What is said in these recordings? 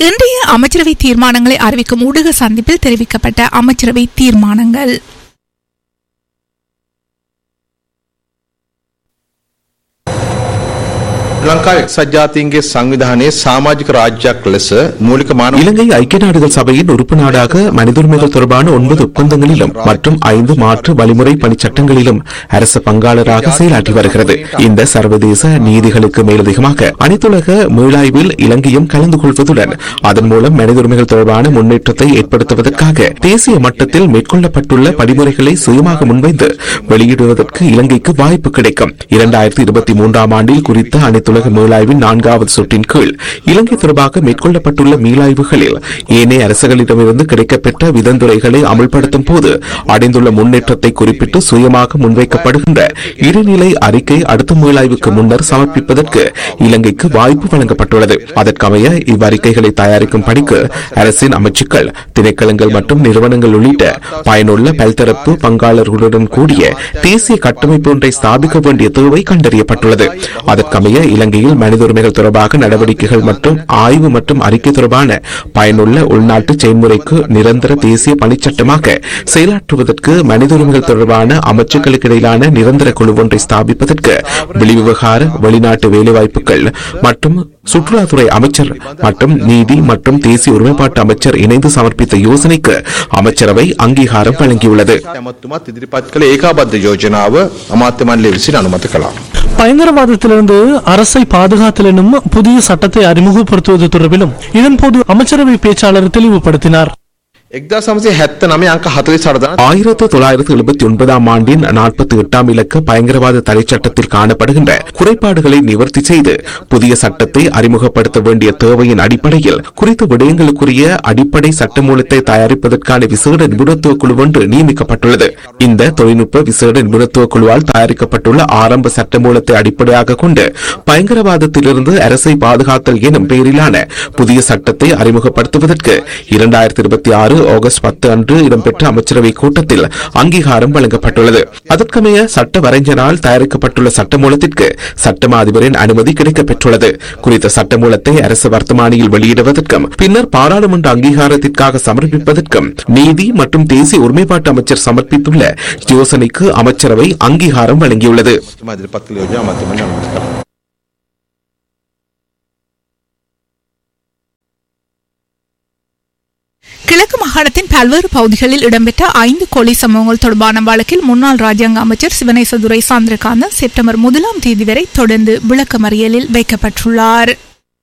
இன்றைய அமைச்சரவை தீர்மானங்களை அறிவிக்கும் ஊடக சந்திப்பில் தெரிவிக்கப்பட்ட அமைச்சரவை தீர்மானங்கள் ලංකා එක්සත් ජාතීන්ගේ සංවිධානයේ සාමාජික රාජ්‍යයක් ලෙස මූලික මානව இலங்கை ஐக்கிய நாடுகள் சபையின் உறுப்பு நாடாக மனித உரிமைகள் தொடர்பான ஒன்பது ஒப்பந்தங்களிலும் மற்றும் ஐந்து மாற்று வழிமுறை பணிச்சட்டங்களிலும் அரசு பங்காளராக செயலாற்றி வருகிறது இந்த சர்வதேச நீதிகளுக்கு மேலதிகமாக அனைத்துலக மீளாய்வில் இலங்கையும் கலந்து கொள்வதுடன் அதன் மூலம் மனித உரிமைகள் தொடர்பான முன்னேற்றத்தை ஏற்படுத்துவதற்காக தேசிய மட்டத்தில் மேற்கொள்ளப்பட்டுள்ள படிமுறைகளை சுயமாக முன்வைந்து வெளியிடுவதற்கு இலங்கைக்கு வாய்ப்பு கிடைக்கும் இரண்டாயிரத்தி இருபத்தி மூன்றாம் ஆண்டில் குறித்த அனைத்துலக மீளாய்வின் நான்காவது சுற்றின் கீழ் இலங்கை தொடர்பாக மேற்கொள்ளப்பட்டுள்ள மீளாய்வுகளில் ஏனைய அரசுகளிடமிருந்து கிடைக்கப்பெற்ற விதந்துரைகளை அமல்படுத்தும் போது அடைந்துள்ள முன்னேற்றத்தை குறிப்பிட்டு சுயமாக முன்வைக்கப்படுகின்ற இருநிலை அறிக்கை அடுத்த மீளாய்வுக்கு முன்னர் சமர்ப்பிப்பதற்கு இலங்கைக்கு வாய்ப்பு வழங்கப்பட்டுள்ளது அதற்கமைய இவ்வறிக்கைகளை தயாரிக்கும் பணிக்கு அரசின் அமைச்சுக்கள் திணைக்களங்கள் மற்றும் நிறுவனங்கள் உள்ளிட்ட பயனுள்ள பல்தரப்பு பங்காளர்களுடன் கூடிய தேசிய கட்டமைப்பு ஒன்றை ஸ்தாபிக்க வேண்டிய தேவை கண்டறியப்பட்டுள்ளது அதற்கமைய இலங்கையில் மனித உரிமைகள் தொடர்பாக நடவடிக்கைகள் மற்றும் ஆய்வு மற்றும் அறிக்கை தொடர்பான பயனுள்ள உள்நாட்டு செயல்முறைக்கு நிரந்தர தேசிய பணிச்சட்டமாக செயலாற்றுவதற்கு மனித உரிமைகள் தொடர்பான அமைச்சுக்களுக்கு இடையிலான நிரந்தர குழு ஒன்றை ஸ்தாபிப்பதற்கு வெளிவிவகார வெளிநாட்டு வேலைவாய்ப்புகள் மற்றும் சுற்றுலாத்துறை அமைச்சர் மற்றும் நீதி மற்றும் தேசிய ஒருமைப்பாட்டு அமைச்சர் இணைந்து சமர்ப்பித்த யோசனைக்கு அமைச்சரவை அங்கீகாரம் வழங்கியுள்ளது ඇමත්තුමත් ඉදිරිපත් කළ ඒකාබද්ධ යෝජනාව අමාත්‍ය මණ්ඩලය විසින් අනුමත කළා. பயங்கரவாதத்திலிருந்து அரசை பாதுகாத்தல் எனும் புதிய சட்டத்தை அறிமுகப்படுத்துவது தொடர்பிலும் இதன்போது அமைச்சரவை பேச்சாளர் தெளிவுபடுத்தினார் එක්දා සමසය හැත්ත නම අංක හතලි සරදන ஆயிரத்து தொள்ளாயிரத்து எழுபத்தி ஒன்பதாம் ஆண்டின் நாற்பத்தி எட்டாம் இலக்க பயங்கரவாத தடை சட்டத்தில் காணப்படுகின்ற குறைபாடுகளை நிவர்த்தி செய்து புதிய சட்டத்தை அறிமுகப்படுத்த வேண்டிய தேவையின் அடிப்படையில் குறித்த விடயங்களுக்குரிய அடிப்படை சட்டமூலத்தை தயாரிப்பதற்கான விசேட நிபுணத்துவ குழு ஒன்று நியமிக்கப்பட்டுள்ளது இந்த தொழில்நுட்ப விசேட நிபுணத்துவ குழுவால் தயாரிக்கப்பட்டுள்ள ஆரம்ப சட்டமூலத்தை அடிப்படையாக கொண்டு பயங்கரவாதத்திலிருந்து அரசை பாதுகாத்தல் எனும் பெயரிலான புதிய சட்டத்தை அறிமுகப்படுத்துவதற்கு இரண்டாயிரத்தி இருபத்தி ஆறு ஆகஸ்ட் பத்து அன்று இடம்பெற்ற அமைச்சரவை கூட்டத்தில் அங்கீகாரம் வழங்கப்பட்டுள்ளது அதற்கமைய சட்ட வரைஞரால் தயாரிக்கப்பட்டுள்ள சட்டமூலத்திற்கு சட்டமா அதிபரின் அனுமதி கிடைக்கப்பெற்றுள்ளது குறித்த சட்டமூலத்தை அரசு வர்த்தமானியில் வெளியிடுவதற்கும் பின்னர் பாராளுமன்ற அங்கீகாரத்திற்காக சமர்ப்பிப்பதற்கும் நீதி மற்றும் தேசிய ஒருமைப்பாட்டு அமைச்சர் சமர்ப்பித்துள்ள யோசனைக்கு அமைச்சரவை அங்கீகாரம் வழங்கியுள்ளது තුමා ඉදිරිපත් කළ යෝජනා අමාත්‍ය මණ්ඩලය අනුමත කළා. கிழக்கு மாகாணத்தின் பல்வேறு பகுதிகளில் இடம்பெற்ற ஐந்து கொலை சம்பவங்கள் தொடர்பான வழக்கில் முன்னாள் ராஜாங்க அமைச்சர் சிவனேசதுரை சாந்திரகாந்தன் செப்டம்பர் முதலாம் தேதி வரை தொடர்ந்து விளக்கமறியலில் வைக்கப்பட்டுள்ளார்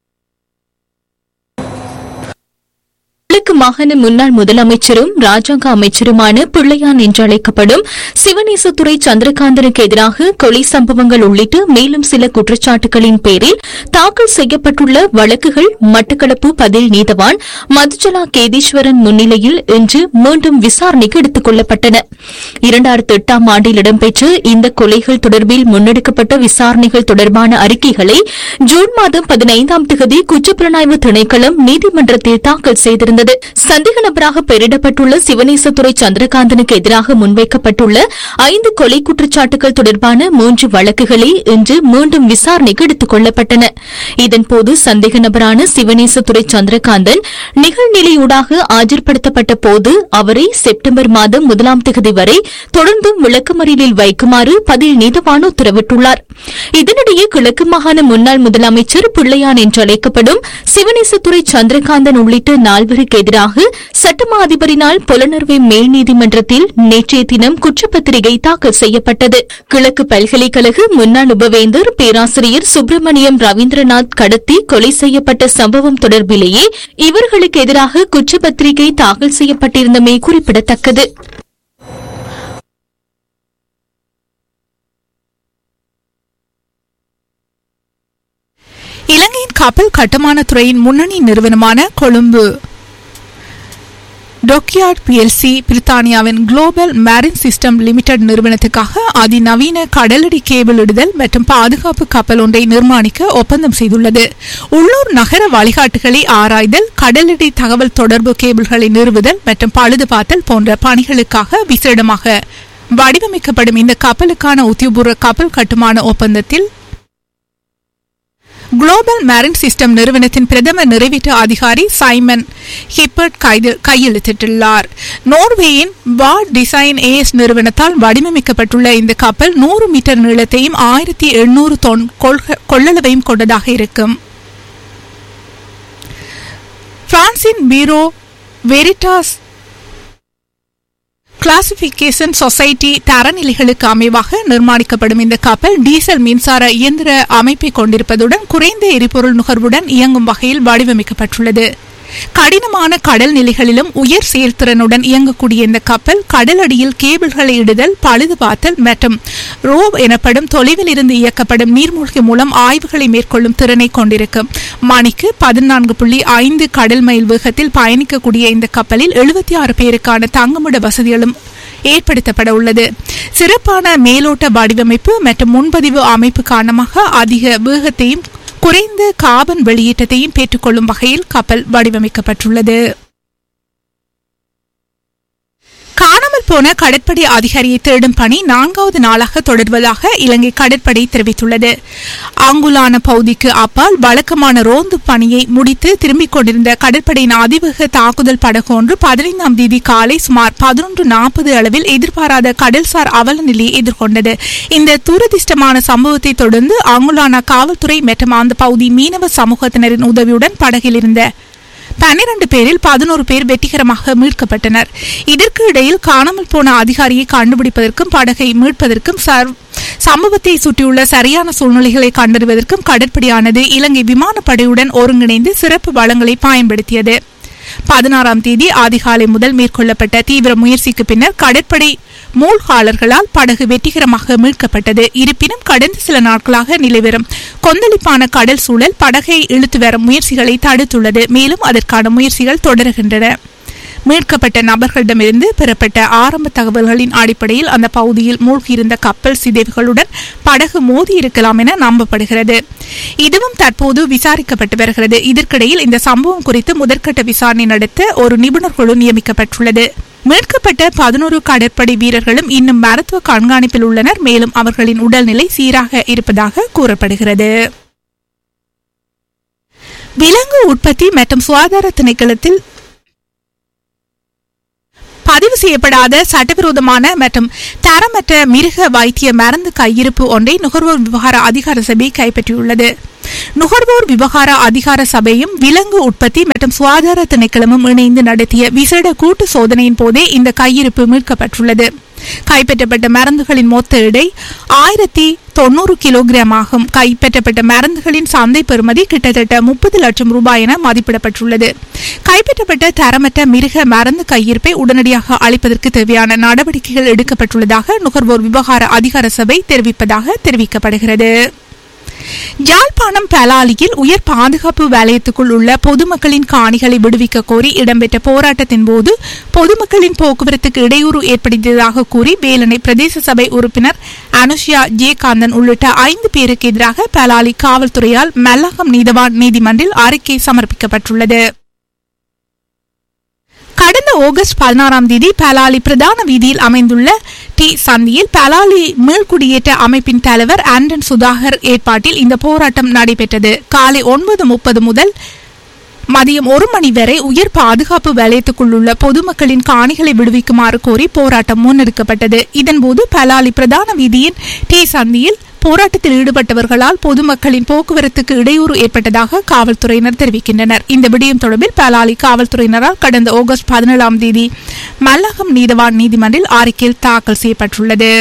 கிழக்கு மாகாண முன்னாள் முதலமைச்சரும் ராஜாங்க அமைச்சருமான பிள்ளையான் என்று அழைக்கப்படும் சிவநேசத்துறை சந்திரகாந்தனுக்கு எதிராக கொலை சம்பவங்கள் உள்ளிட்ட மேலும் சில குற்றச்சாட்டுகளின் பேரில் தாக்கல் செய்யப்பட்டுள்ள வழக்குகள் மட்டக்களப்பு பதில் நீதவான் மதுஜலா கேதீஸ்வரன் முன்னிலையில் இன்று மீண்டும் விசாரணைக்கு எடுத்துக் கொள்ளப்பட்டன இரண்டாயிரத்தி எட்டாம் ஆண்டில் இடம்பெற்ற இந்த கொலைகள் தொடர்பில் முன்னெடுக்கப்பட்ட விசாரணைகள் தொடர்பான அறிக்கைகளை ஜூன் மாதம் பதினைந்தாம் தேதி குற்றப்புலனாய்வு திணைக்களம் நீதிமன்றத்தில் தாக்கல் செய்திருந்தது சந்தேக நபராக பெயரிடப்பட்டுள்ள சிவனேசத்துறை சந்திரகாந்தனுக்கு எதிராக முன்வைக்கப்பட்டுள்ள ஐந்து கொலை குற்றச்சாட்டுகள் தொடர்பான மூன்று வழக்குகளை இன்று மீண்டும் விசாரணைக்கு எடுத்துக் கொள்ளப்பட்டன இதன்போது சந்தேக நபரான சிவனேசத்துறை சந்திரகாந்தன் நிகழ்நிலையூடாக ஆஜர்படுத்தப்பட்ட போது அவரை செப்டம்பர் மாதம் முதலாம் தேதி வரை தொடர்ந்தும் விளக்கமறியலில் வைக்குமாறு பதில் நீதவான் உத்தரவிட்டுள்ளார் இதனிடையே கிழக்கு மாகாண முன்னாள் முதலமைச்சர் பிள்ளையான் என்று அழைக்கப்படும் சிவனேசத்துறை சந்திரகாந்தன் உள்ளிட்ட நால்வருக்கு எதிராக சட்டமா அதிபரினால் புலனர்வை மேல் நீதிமன்றத்தில் நேற்றைய தினம் குற்றப்பத்திரிகை தாக்கல் செய்யப்பட்டது கிழக்கு பல்கலைக்கழக முன்னாள் உபவேந்தர் பேராசிரியர் சுப்பிரமணியம் ரவீந்திரநாத் கடத்தி கொலை செய்யப்பட்ட சம்பவம் தொடர்பிலேயே இவர்களுக்கு எதிராக குற்றப்பத்திரிகை தாக்கல் செய்யப்பட்டிருந்தமை குறிப்பிடத்தக்கது இலங்கையின் கப்பல் கட்டுமான துறையின் முன்னணி நிறுவனமான கொழும்பு டொக்கியார்ட் பிஎல்சி பிரித்தானியாவின் குளோபல் மேரின் சிஸ்டம் லிமிடெட் நிறுவனத்துக்காக அதிநவீன கடலடி கேபிள் இடுதல் மற்றும் பாதுகாப்பு கப்பல் ஒன்றை நிர்மாணிக்க ஒப்பந்தம் செய்துள்ளது உள்ளூர் நகர வழிகாட்டுகளை ஆராய்தல் கடலடி தகவல் தொடர்பு கேபிள்களை நிறுவுதல் மற்றும் பழுது பார்த்தல் போன்ற பணிகளுக்காக விசேடமாக வடிவமைக்கப்படும் இந்த கப்பலுக்கான உத்தியோகபூர்வ கப்பல் கட்டுமான ஒப்பந்தத்தில் குளோபல் மேரின் சிஸ்டம் நிறுவனத்தின் பிரதம நிறைவேற்று அதிகாரி சைமன் ஹிப்பர்ட் கைது கையெழுத்திட்டுள்ளார் நோர்வேயின் வா டிசைன் ஏஎஸ் நிறுவனத்தால் வடிவமைக்கப்பட்டுள்ள இந்த கப்பல் நூறு மீட்டர் நீளத்தையும் ஆயிரத்தி எண்ணூறு தொன் கொள்க- கொள்ளளவையும் கொண்டதாக இருக்கும் பிரான்சின் பீரோ வெரிட்டாஸ் கிளாசிபிகேஷன் சொசைட்டி தரநிலைகளுக்கு அமைவாக நிர்மாணிக்கப்படும் இந்த கப்பல் டீசல் மின்சார இயந்திர அமைப்பை கொண்டிருப்பதுடன் குறைந்த எரிபொருள் நுகர்வுடன் இயங்கும் வகையில் வடிவமைக்கப்பட்டுள்ளது கடினமான கடல் நிலைகளிலும் உயர் செயல்திறனுடன் இயங்கக்கூடிய இந்த கப்பல் கடலடியில் கேபிள்களை இடுதல் பழுது பார்த்தல் மற்றும் ரோவ் எனப்படும் தொலைவில் இருந்து இயக்கப்படும் நீர்மூழ்கி மூலம் ஆய்வுகளை மேற்கொள்ளும் திறனை கொண்டிருக்கும் மணிக்கு பதினான்கு புள்ளி ஐந்து கடல் மைல் வேகத்தில் பயணிக்கக்கூடிய இந்த கப்பலில் எழுபத்தி ஆறு பேருக்கான தங்குமிட வசதிகளும் ஏற்படுத்தப்பட உள்ளது சிறப்பான மேலோட்ட வடிவமைப்பு மற்றும் முன்பதிவு அமைப்பு காரணமாக அதிக வேகத்தையும் குறைந்த கார்பன் வெளியீட்டத்தையும் பெற்றுக்கொள்ளும் வகையில் கப்பல் வடிவமைக்கப்பட்டுள்ளது காணாமல் போன கடற்படை அதிகாரியை தேடும் பணி நான்காவது நாளாக தொடர்வதாக இலங்கை கடற்படை தெரிவித்துள்ளது அங்குலான பகுதிக்கு அப்பால் வழக்கமான ரோந்து பணியை முடித்து திரும்பிக் கொண்டிருந்த கடற்படையின் அதிவேக தாக்குதல் படகு ஒன்று பதினைந்தாம் தேதி காலை சுமார் பதினொன்று நாற்பது அளவில் எதிர்பாராத கடல்சார் அவல நிலையை எதிர்கொண்டது இந்த துரதிர்ஷ்டமான சம்பவத்தை தொடர்ந்து அங்குலான காவல்துறை மற்றும் அந்த பகுதி மீனவ சமூகத்தினரின் உதவியுடன் படகில் இருந்த பன்னிரண்டு பேரில் பதினோரு பேர் வெற்றிகரமாக மீட்கப்பட்டனர் இதற்கு இடையில் காணாமல் போன அதிகாரியை கண்டுபிடிப்பதற்கும் படகை மீட்பதற்கும் சர்- சம்பவத்தை சுற்றியுள்ள சரியான சூழ்நிலைகளை கண்டறிவதற்கும் கடற்படையானது இலங்கை விமானப்படையுடன் ஒருங்கிணைந்து சிறப்பு வளங்களை பயன்படுத்தியது பதினாறாம் தேதி அதிகாலை முதல் மேற்கொள்ளப்பட்ட தீவிர முயற்சிக்கு பின்னர் கடற்படை மூழ்காளர்களால் படகு வெற்றிகரமாக மீட்கப்பட்டது இருப்பினும் கடந்த சில நாட்களாக நிலைவரும் கொந்தளிப்பான கடல் சூழல் படகை இழுத்து வரும் முயற்சிகளை தடுத்துள்ளது மேலும் அதற்கான முயற்சிகள் தொடர்கின்றன மீட்கப்பட்ட நபர்களிடமிருந்து பெறப்பட்ட ஆரம்ப தகவல்களின் அடிப்படையில் அந்த பகுதியில் மூழ்கியிருந்த கப்பல் சிதைவுகளுடன் படகு மோதி இருக்கலாம் என நம்பப்படுகிறது இதுவும் தற்போது விசாரிக்கப்பட்டு வருகிறது இதற்கிடையில் இந்த சம்பவம் குறித்து முதற்கட்ட விசாரணை நடத்த ஒரு நிபுணர் குழு நியமிக்கப்பட்டுள்ளது மீட்கப்பட்ட பதினோரு கடற்படை வீரர்களும் இன்னும் மருத்துவ கண்காணிப்பில் உள்ளனர் மேலும் அவர்களின் உடல்நிலை சீராக இருப்பதாக கூறப்படுகிறது விலங்கு உற்பத்தி மற்றும் சுகாதார திணைக்களத்தில் பதிவு செய்யப்படாத சட்டவிரோதமான மற்றும் தரமற்ற மிருக வைத்திய மருந்து கையிருப்பு ஒன்றை நுகர்வோர் விவகார அதிகார சபை கைப்பற்றியுள்ளது நுகர்வோர் விவகார அதிகார சபையும் விலங்கு உற்பத்தி மற்றும் சுகாதார திணைக்களமும் இணைந்து நடத்திய விசேட கூட்டு சோதனையின் போதே இந்த கையிருப்பு மீட்கப்பட்டுள்ளது கைப்பற்றப்பட்ட மருந்துகளின் மொத்த எடை ஆயிரத்தி தொண்ணூறு கிலோகிராம் ஆகும் கைப்பற்றப்பட்ட மருந்துகளின் சந்தை பெறுமதி கிட்டத்தட்ட முப்பது லட்சம் ரூபாய் என மதிப்பிடப்பட்டுள்ளது கைப்பற்றப்பட்ட தரமற்ற மிருக மருந்து கையிருப்பை உடனடியாக அளிப்பதற்கு தேவையான நடவடிக்கைகள் எடுக்கப்பட்டுள்ளதாக நுகர்வோர் விவகார அதிகார சபை தெரிவிப்பதாக தெரிவிக்கப்படுகிறது யாழ்ப்பாணம் பலாலியில் உயர் பாதுகாப்பு வலயத்துக்குள் உள்ள பொதுமக்களின் காணிகளை விடுவிக்க கோரி இடம்பெற்ற போராட்டத்தின் போது பொதுமக்களின் போக்குவரத்துக்கு இடையூறு ஏற்படுத்தியதாக கூறி வேலனை பிரதேச சபை உறுப்பினர் அனுஷ்யா ஜெயகாந்தன் உள்ளிட்ட ஐந்து பேருக்கு எதிராக பலாலி காவல்துறையால் மல்லாகம் நீதவான் நீதிமன்றில் அறிக்கை சமர்ப்பிக்கப்பட்டுள்ளது கடந்த ஆகஸ்ட் பதினாறாம் தேதி பலாலி பிரதான வீதியில் அமைந்துள்ள டி சந்தியில் பலாலி மீள்குடியேற்ற அமைப்பின் தலைவர் ஆண்டன் சுதாகர் ஏற்பாட்டில் இந்த போராட்டம் நடைபெற்றது காலை ஒன்பது முப்பது முதல் மதியம் ஒரு மணி வரை உயர் பாதுகாப்பு வலயத்துக்குள் உள்ள பொதுமக்களின் காணிகளை விடுவிக்குமாறு கோரி போராட்டம் முன்னெடுக்கப்பட்டது இதன்போது பலாலி பிரதான வீதியின் டி சந்தியில் போராட்டத்தில் ஈடுபட்டவர்களால் பொதுமக்களின் போக்குவரத்துக்கு இடையூறு ஏற்பட்டதாக காவல்துறையினர் தெரிவிக்கின்றனர் இந்த விடயம் தொடர்பில் பலாலி காவல்துறையினரால் கடந்த ஆகஸ்ட் பதினேழாம் தேதி மல்லகம் நீதவான் நீதிமன்றில் அறிக்கை தாக்கல் செய்யப்பட்டுள்ளது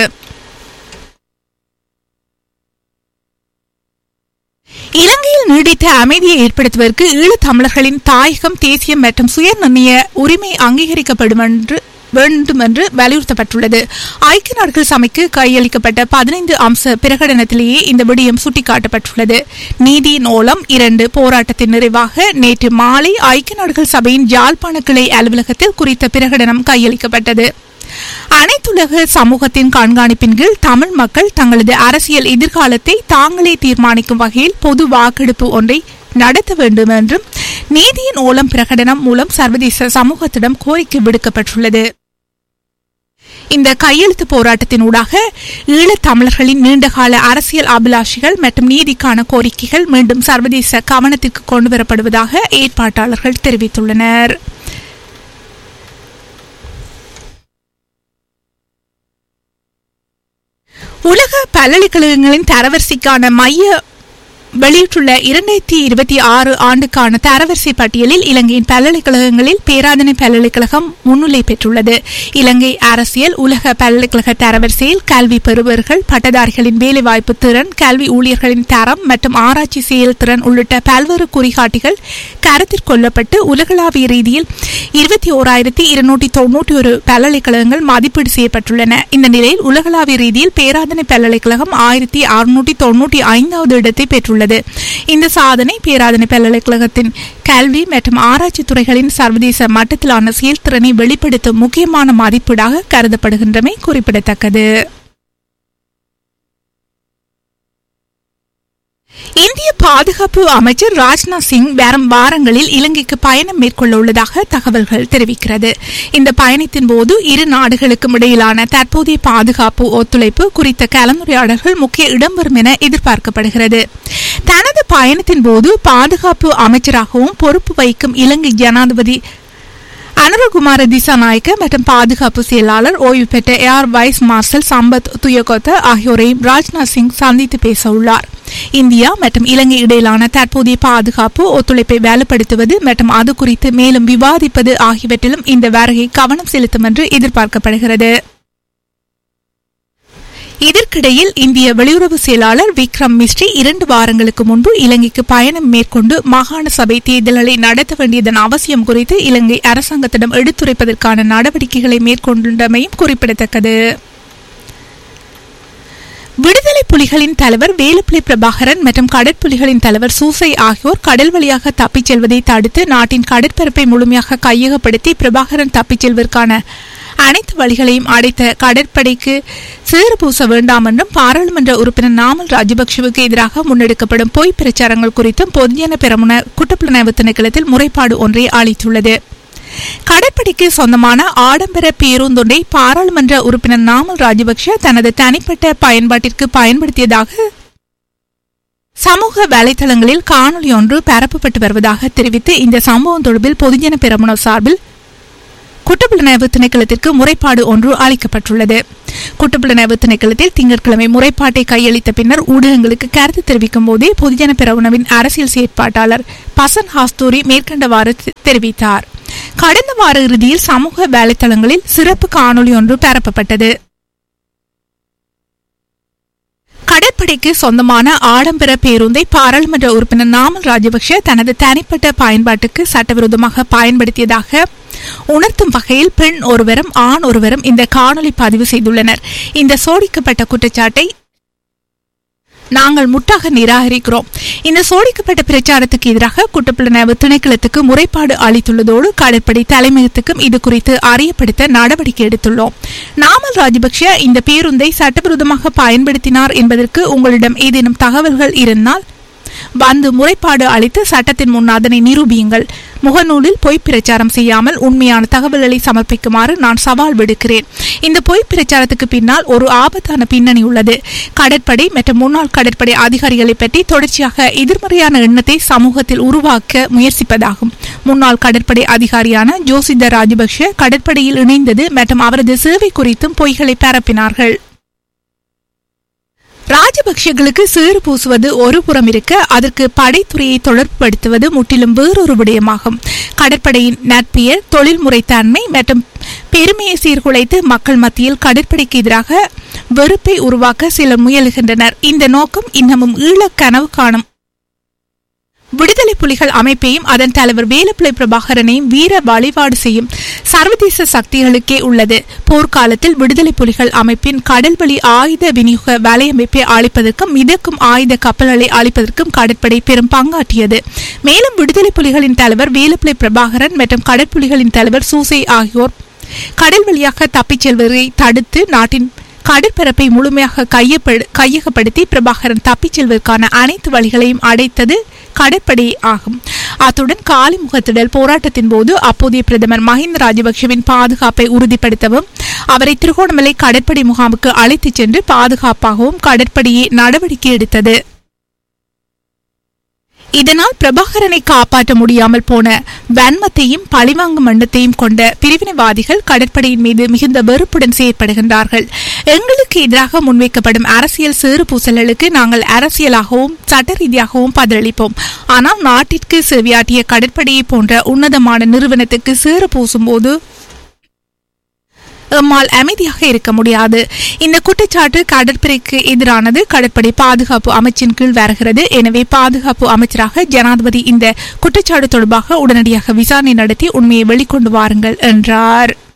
இலங்கையில் நீடித்த அமைதியை ஏற்படுத்துவதற்கு ஈழத்தமிழர்களின் தாயகம் தேசியம் மற்றும் சுயநிர்ணய உரிமை அங்கீகரிக்கப்படும் என்று வேண்டும் என்று வலியுறுத்தப்பட்டுள்ளது ஐக்கிய நாடுகள் சபைக்கு கையளிக்கப்பட்ட பதினைந்து அம்ச பிரகடனத்திலேயே இந்த விடயம் சுட்டிக்காட்டப்பட்டுள்ளது நீதி நோலம் இரண்டு போராட்டத்தின் நிறைவாக நேற்று மாலை ஐக்கிய நாடுகள் சபையின் யாழ்ப்பாண கிளை அலுவலகத்தில் குறித்த பிரகடனம் கையளிக்கப்பட்டது அனைத்துலக சமூகத்தின் கண்காணிப்பின் கீழ் தமிழ் மக்கள் தங்களது அரசியல் எதிர்காலத்தை தாங்களே தீர்மானிக்கும் வகையில் பொது வாக்கெடுப்பு ஒன்றை நடத்த வேண்டும் என்றும் நீதியின் ஓலம் பிரகடனம் மூலம் சர்வதேச சமூகத்திடம் கோரிக்கை விடுக்கப்பட்டுள்ளது இந்த கையெழுத்து போராட்டத்தினூடாக ஈழத் தமிழர்களின் நீண்டகால அரசியல் அபிலாஷிகள் மற்றும் நீதிக்கான கோரிக்கைகள் மீண்டும் சர்வதேச கவனத்திற்கு கொண்டுவரப்படுவதாக ஏற்பாட்டாளர்கள் தெரிவித்துள்ளனர் உலக பல்கலைக்கழகங்களின் தரவரிசைக்கான மைய வெளியிட்டுள்ள இரண்டாயிரத்தி இருபத்தி ஆறு ஆண்டுக்கான தரவரிசை பட்டியலில் இலங்கையின் பல்கலைக்கழகங்களில் பேராதனை பல்கலைக்கழகம் முன்னிலை பெற்றுள்ளது இலங்கை அரசியல் உலக பல்கலைக்கழக தரவரிசையில் கல்வி பெறுபவர்கள் பட்டதாரிகளின் வேலைவாய்ப்பு திறன் கல்வி ஊழியர்களின் தரம் மற்றும் ஆராய்ச்சி செயல்திறன் உள்ளிட்ட பல்வேறு குறிகாட்டிகள் கருத்தில் கொள்ளப்பட்டு உலகளாவிய ரீதியில் இருபத்தி ஓராயிரத்தி இருநூற்றி தொன்னூற்றி ஒரு பல்கலைக்கழகங்கள் மதிப்பீடு செய்யப்பட்டுள்ளன இந்த நிலையில் உலகளாவிய ரீதியில் பேராதனை பல்கலைக்கழகம் ஆயிரத்தி அறுநூற்றி தொன்னூற்றி ஐந்தாவது இடத்தை பெற்றுள்ளது இந்த சாதனை பேராதனை பல்கலைக்கழகத்தின் கல்வி மற்றும் ஆராய்ச்சி துறைகளின் சர்வதேச மட்டத்திலான செயல்திறனை வெளிப்படுத்தும் முக்கியமான மதிப்பீடாக கருதப்படுகின்றமை குறிப்பிடத்தக்கது இந்திய பாதுகாப்பு அமைச்சர் ராஜ்நாத் சிங் வரும் வாரங்களில் இலங்கைக்கு பயணம் மேற்கொள்ள உள்ளதாக தகவல்கள் தெரிவிக்கிறது இந்த பயணத்தின் போது இரு நாடுகளுக்கும் இடையிலான தற்போதைய பாதுகாப்பு ஒத்துழைப்பு குறித்த கலந்துரையாடல்கள் முக்கிய இடம்பெறும் என எதிர்பார்க்கப்படுகிறது தனது பயணத்தின் போது பாதுகாப்பு அமைச்சராகவும் பொறுப்பு வைக்கும் இலங்கை ஜனாதிபதி அனுரகுமார திசாநாயக்க மற்றும் பாதுகாப்பு செயலாளர் ஓய்வு பெற்ற air vice marshal Sampath Thuyacontha ஆகியோரையும் ராஜ்நாத் சிங் சந்தித்து பேச உள்ளார் இந்தியா மற்றும் இலங்கை இடையிலான தற்போதைய பாதுகாப்பு ஒத்துழைப்பை வலுப்படுத்துவது மற்றும் அது குறித்து மேலும் விவாதிப்பது ஆகியவற்றிலும் இந்த வருகை கவனம் செலுத்தும் என்று எதிர்பார்க்கப்படுகிறது இதற்கிடையில் இந்திய வெளியுறவு செயலாளர் விக்ரம் மிஸ்ரி இரண்டு வாரங்களுக்கு முன்பு இலங்கைக்கு பயணம் மேற்கொண்டு மாகாண சபை தேர்தல்களை நடத்த வேண்டியதன் அவசியம் குறித்து இலங்கை அரசாங்கத்திடம் எடுத்துரைப்பதற்கான நடவடிக்கைகளை மேற்கொண்டுள்ளமையும் குறிப்பிடத்தக்கது விடுதலை புலிகளின் தலைவர் வேலுப்பிள்ளை பிரபாகரன் மற்றும் கடற்புலிகளின் தலைவர் சூசை ஆகியோர் கடல் வழியாக தப்பிச் செல்வதை தடுத்து நாட்டின் கடற்பரப்பை முழுமையாக கையகப்படுத்தி பிரபாகரன் தப்பிச் செல்வதற்கான அனைத்து வழிகளையும் அடைத்த கடற்படைக்கு சேறு பூச வேண்டாம் என்றும் பாராளுமன்ற உறுப்பினர் நாமல் ராஜபக்சவுக்கு எதிராக முன்னெடுக்கப்படும் பொய் பிரச்சாரங்கள் குறித்தும் பொதுஜன பெரமுன குற்றப்புலனாய்வு திணைக்களத்தில் முறைப்பாடு ஒன்றை அளித்துள்ளது கடற்படைக்கு சொந்தமான ஆடம்பர பேருந்தொன்றை பாராளுமன்ற உறுப்பினர் நாமல் ராஜபக்ஷ தனது தனிப்பட்ட பயன்பாட்டிற்கு பயன்படுத்தியதாக சமூக வலைதளங்களில் காணொலி ஒன்று பரப்பப்பட்டு வருவதாக தெரிவித்து இந்த சம்பவம் தொடர்பில் பொதுஜன பெரமுன சார்பில் குற்றப்புலனாய்வு திணைக்களத்திற்கு முறைப்பாடு ஒன்று அளிக்கப்பட்டுள்ளது குற்றப்புலனாய்வு திணைக்களத்தில் திங்கட்கிழமை முறைப்பாட்டை கையளித்த பின்னர் ஊடகங்களுக்கு கருத்து தெரிவிக்கும் போதே பொதுஜன பிறவுணவின் அரசியல் செயற்பாட்டாளர் பசன் ஹாஸ்தூரி மேற்கண்டவாறு தெ- தெரிவித்தார் கடந்த வார இறுதியில் சமூக வலைதளங்களில் சிறப்பு காணொலி ஒன்று பரப்பப்பட்டது கடற்படைக்கு சொந்தமான ஆடம்பர பேருந்தை பாராளுமன்ற உறுப்பினர் நாமல் ராஜபக்ஷ தனது தனிப்பட்ட பயன்பாட்டுக்கு சட்டவிரோதமாக பயன்படுத்தியதாக உணர்த்தும் வகையில் பெண் ஒருவரும் ஆண் ஒருவரும் இந்த காணொளி பதிவு செய்துள்ளனர் இந்த சோடிக்கப்பட்ட குற்றச்சாட்டை நாங்கள் முட்டாக நிராகரிக்கிறோம் இந்த சோடிக்கப்பட்ட பிரச்சாரத்துக்கு எதிராக குற்றப்புலனாய்வு திணைக்களத்துக்கு முறைப்பாடு அளித்துள்ளதோடு கடற்படை தலைமையகத்துக்கும் இது குறித்து அறியப்படுத்த நடவடிக்கை எடுத்துள்ளோம் நாமல் ராஜபக்ஷ இந்த பேருந்தை சட்டவிரோதமாக பயன்படுத்தினார் என்பதற்கு உங்களிடம் ஏதேனும் தகவல்கள் இருந்தால் வந்து முறைப்பாடு அளித்து சட்டத்தின் முன் அதனை நிரூபியுங்கள் முகநூலில் பொய் பிரச்சாரம் செய்யாமல் உண்மையான தகவல்களை சமர்ப்பிக்குமாறு நான் சவால் விடுக்கிறேன் இந்த பொய் பிரச்சாரத்துக்கு பின்னால் ஒரு ஆபத்தான பின்னணி உள்ளது கடற்படை மற்றும் முன்னாள் கடற்படை அதிகாரிகளை பற்றி தொடர்ச்சியாக எதிர்மறையான எண்ணத்தை சமூகத்தில் உருவாக்க முயற்சிப்பதாகும் முன்னாள் கடற்படை அதிகாரியான ஜோசித ராஜபக்ஷ கடற்படையில் இணைந்தது மற்றும் அவரது சேவை குறித்தும் பொய்களை பரப்பினார்கள் ராஜபக்ஷர்களுக்கு சேறு பூசுவது ஒரு புறம் இருக்க அதற்கு படைத்துறையை தொடர்புபடுத்துவது முற்றிலும் வேறொரு விடயமாகும் கடற்படையின் நட்பெயர் தொழில்முறைத்தன்மை மற்றும் பெருமையை சீர்குலைத்து மக்கள் மத்தியில் கடற்படைக்கு எதிராக வெறுப்பை உருவாக்க சிலர் முயலுகின்றனர் இந்த நோக்கம் இன்னமும் ஈழக் கனவு காணும் விடுதலை புலிகள் அமைப்பையும் அதன் தலைவர் வேலுப்பிள்ளை பிரபாகரனையும் வீர வழிபாடு செய்யும் சர்வதேச சக்திகளுக்கே உள்ளது போர்க்காலத்தில் விடுதலை புலிகள் அமைப்பின் கடல்வழி ஆயுத விநியோக வலையமைப்பை அளிப்பதற்கும் மிதக்கும் ஆயுத கப்பல்களை அளிப்பதற்கும் கடற்படை பெரும் பங்காற்றியது மேலும் விடுதலை புலிகளின் தலைவர் வேலுப்பிள்ளை பிரபாகரன் மற்றும் கடற்புலிகளின் தலைவர் சூசை ஆகியோர் கடல் வழியாக தப்பிச் செல்வதை தடுத்து நாட்டின் கடற்பரப்பை முழுமையாக கையப்படு- கையகப்படுத்தி பிரபாகரன் தப்பிச் செல்வதற்கான அனைத்து வழிகளையும் அடைத்தது கடற்படை ஆகும் அத்துடன் காலிமுகத்திடல் போராட்டத்தின் போது அப்போதைய பிரதமர் மஹிந்த ராஜபக்ஷவின் பாதுகாப்பை உறுதிப்படுத்தவும் அவரை திருகோணமலை கடற்படை முகாமுக்கு அழைத்துச் சென்று பாதுகாப்பாகவும் கடற்படையே நடவடிக்கை எடுத்தது இதனால் பிரபாகரனை காப்பாற்ற முடியாமல் போன வன்மத்தையும் பழிவாங்கும் எண்ணத்தையும் கொண்ட பிரிவினைவாதிகள் கடற்படையின் மீது மிகுந்த வெறுப்புடன் செயற்படுகின்றார்கள் எங்களுக்கு எதிராக முன்வைக்கப்படும் அரசியல் சேறு பூசல்களுக்கு நாங்கள் அரசியலாகவும் சட்ட ரீதியாகவும் பதிலளிப்போம் ஆனால் நாட்டிற்கு செவியாட்டிய கடற்படையை போன்ற உன்னதமான நிறுவனத்துக்கு சேறு பூசும்போது எம்மால் அமைதியாக இருக்க முடியாது இந்த குற்றச்சாட்டு கடற்படைக்கு எதிரானது கடற்படை பாதுகாப்பு அமைச்சின் கீழ் வருகிறது எனவே பாதுகாப்பு அமைச்சராக ஜனாதிபதி இந்த குற்றச்சாட்டு தொடர்பாக உடனடியாக விசாரணை நடத்தி உண்மையை வெளிக்கொண்டு வாருங்கள் என்றார்